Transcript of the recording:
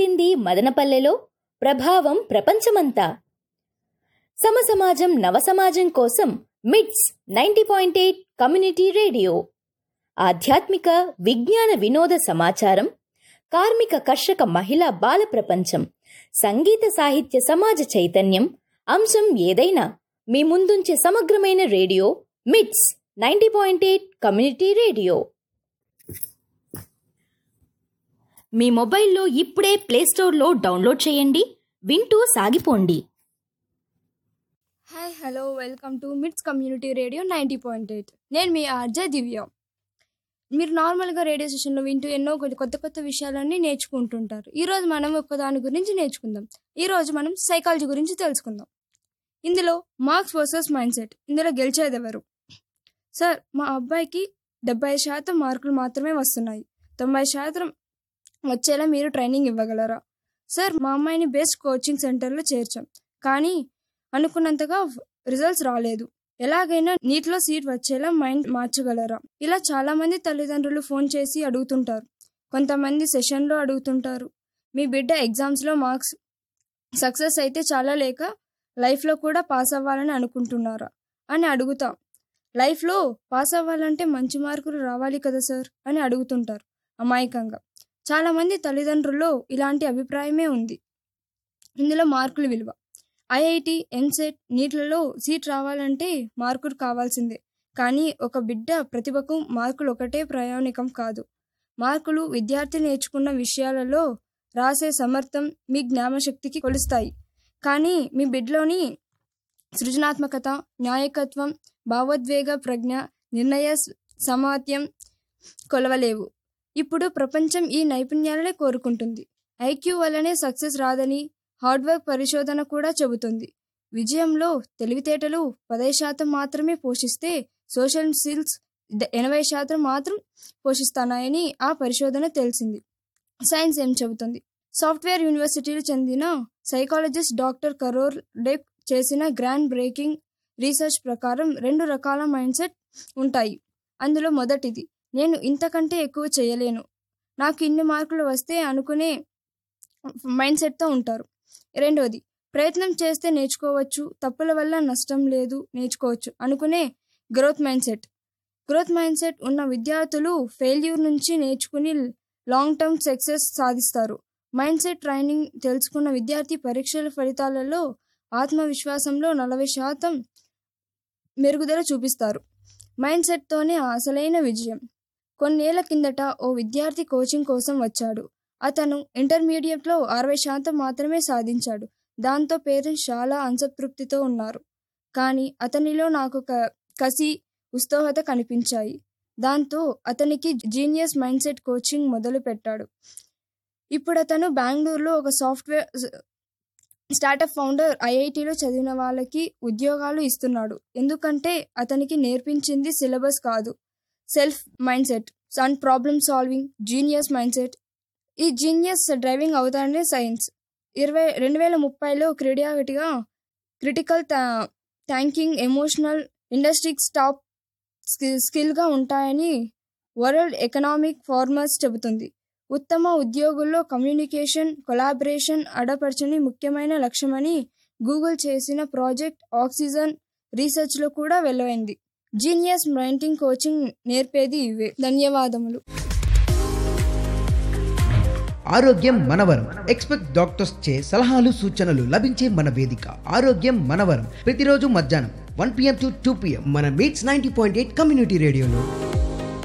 పుట్టింది మదనపల్లెలో ప్రభావం ప్రపంచమంతా సమసమాజం నవసమాజం కోసం MITS ninety point eight community radio ఆధ్యాత్మిక విజ్ఞాన వినోద సమాచారం కార్మిక కర్షక మహిళా బాల ప్రపంచం సంగీత సాహిత్య సమాజ చైతన్యం అంశం ఏదైనా మీ ముందుంచే సమగ్రమైన radio MITS ninety point eight community radio మీ మొబైల్లో ఇప్పుడే ప్లేస్టోర్లో డౌన్లోడ్ చేయండి వింటూ సాగిపోండి hi hello welcome to MITS community radio ninety point eight నేను మీ ఆర్జే దివ్య మీరు నార్మల్గా రేడియో స్టేషన్లో వింటూ ఎన్నో కొద్ది కొత్త కొత్త విషయాలన్నీ నేర్చుకుంటుంటారు ఈరోజు మనం ఒక దాని గురించి నేర్చుకుందాం ఈరోజు మనం సైకాలజీ గురించి తెలుసుకుందాం ఇందులో మార్క్స్ వర్సెస్ మైండ్ సెట్ ఇందులో గెలిచేది ఎవరు సార్ మా అబ్బాయికి డెబ్బై శాతం మార్కులు మాత్రమే వస్తున్నాయి తొంభై శాతం వచ్చేలా మీరు ట్రైనింగ్ ఇవ్వగలరా సార్ మా అమ్మాయిని బెస్ట్ కోచింగ్ సెంటర్లో చేర్చాం కానీ అనుకున్నంతగా రిజల్ట్స్ రాలేదు ఎలాగైనా నీటిలో సీట్ వచ్చేలా మైండ్ మార్చగలరా ఇలా చాలా మంది తల్లిదండ్రులు ఫోన్ చేసి అడుగుతుంటారు కొంతమంది సెషన్లో అడుగుతుంటారు మీ బిడ్డ ఎగ్జామ్స్లో మార్క్స్ సక్సెస్ అయితే చాలా లేక లైఫ్లో కూడా పాస్ అవ్వాలని అనుకుంటున్నారా అని అడుగుతాం లైఫ్లో పాస్ అవ్వాలంటే మంచి మార్కులు రావాలి కదా సార్ అని అడుగుతుంటారు అమాయకంగా చాలామంది తల్లిదండ్రుల్లో ఇలాంటి అభిప్రాయమే ఉంది ఇందులో మార్కుల విలువ ఐఐటి ఎంసెట్ నీట్లలో సీట్ రావాలంటే మార్కులు కావాల్సిందే కానీ ఒక బిడ్డ ప్రతిభకు మార్కులు ఒకటే ప్రయాణికం కాదు మార్కులు విద్యార్థి నేర్చుకున్న విషయాలలో రాసే సమర్థం మీ జ్ఞాపశక్తికి కొలుస్తాయి కానీ మీ బిడ్డలోని సృజనాత్మకత న్యాయకత్వం భావోద్వేగ ప్రజ్ఞ నిర్ణయ సమాత్యం కొలవలేవు ఇప్పుడు ప్రపంచం ఈ నైపుణ్యాలనే కోరుకుంటుంది ఐక్యూ వల్లనే సక్సెస్ రాదని హార్డ్ వర్క్ పరిశోధన కూడా చెబుతుంది విజయంలో తెలివితేటలు పదై శాతం మాత్రమే పోషిస్తే సోషల్ స్కిల్స్ ఎనభై శాతం మాత్రం పోషిస్తున్నాయని ఆ పరిశోధన తెలిసింది సైన్స్ ఏం చెబుతుంది సాఫ్ట్వేర్ యూనివర్సిటీలు చెందిన సైకాలజిస్ట్ డాక్టర్ కరోర్ డెక్ చేసిన గ్రాండ్ బ్రేకింగ్ రీసెర్చ్ ప్రకారం రెండు రకాల మైండ్ సెట్ ఉంటాయి అందులో మొదటిది నేను ఇంతకంటే ఎక్కువ చేయలేను నాకు ఇన్ని మార్కులు వస్తే అనుకునే మైండ్ సెట్తో ఉంటారు రెండోది ప్రయత్నం చేస్తే నేర్చుకోవచ్చు తప్పుల వల్ల నష్టం లేదు నేర్చుకోవచ్చు అనుకునే growth mindset growth mindset ఉన్న విద్యార్థులు ఫెయిల్యూర్ నుంచి నేర్చుకుని లాంగ్ టర్మ్ సక్సెస్ సాధిస్తారు మైండ్ సెట్ ట్రైనింగ్ తెలుసుకున్న విద్యార్థి పరీక్షల ఫలితాలలో ఆత్మవిశ్వాసంలో నలభై శాతం మెరుగుదల చూపిస్తారు మైండ్ సెట్తోనే అసలైన విజయం కొన్నేళ్ల కిందట ఓ విద్యార్థి కోచింగ్ కోసం వచ్చాడు అతను ఇంటర్మీడియట్లో అరవై శాతం మాత్రమే సాధించాడు దాంతో పేరెంట్స్ చాలా అసంతృప్తితో ఉన్నారు కానీ అతనిలో నాకు ఒక కసి ఉత్సాహత కనిపించాయి దాంతో అతనికి జీనియస్ మైండ్ సెట్ కోచింగ్ మొదలు పెట్టాడు ఇప్పుడు అతను బెంగళూరులో ఒక సాఫ్ట్వేర్ స్టార్టప్ ఫౌండర్ ఐఐటిలో చదివిన వాళ్ళకి ఉద్యోగాలు ఇస్తున్నాడు ఎందుకంటే అతనికి నేర్పించింది సిలబస్ కాదు self mindset and problem solving genius mindset ఈ జీనియస్ డ్రైవింగ్ అవుతాడనే సైన్స్ ఇరవై రెండు వేల ముప్పైలో క్రీడాటిగా critical thinking emotional industries top స్కిల్గా ఉంటాయని వరల్డ్ ఎకనామిక్ ఫార్మర్స్ చెబుతుంది ఉత్తమ ఉద్యోగుల్లో కమ్యూనికేషన్ కొలాబరేషన్ అడపరచని ముఖ్యమైన లక్ష్యమని గూగుల్ చేసిన ప్రాజెక్ట్ ఆక్సిజన్ రీసెర్చ్లో కూడా వెల్లవైంది జీనియస్ మైంటింగ్ కోచింగ్ నేర్పేది ఇవే ధన్యవాదములు ఆరోగ్యం మనవరం ఎక్స్పెక్ట్ డాక్టర్స్ చే సలహాలు సూచనలు లభించే మన వేదిక ఆరోగ్యం మనవరం ప్రతిరోజు మధ్యాహ్నం one PM to two PM మన MITS ninety point eight community రేడియోలో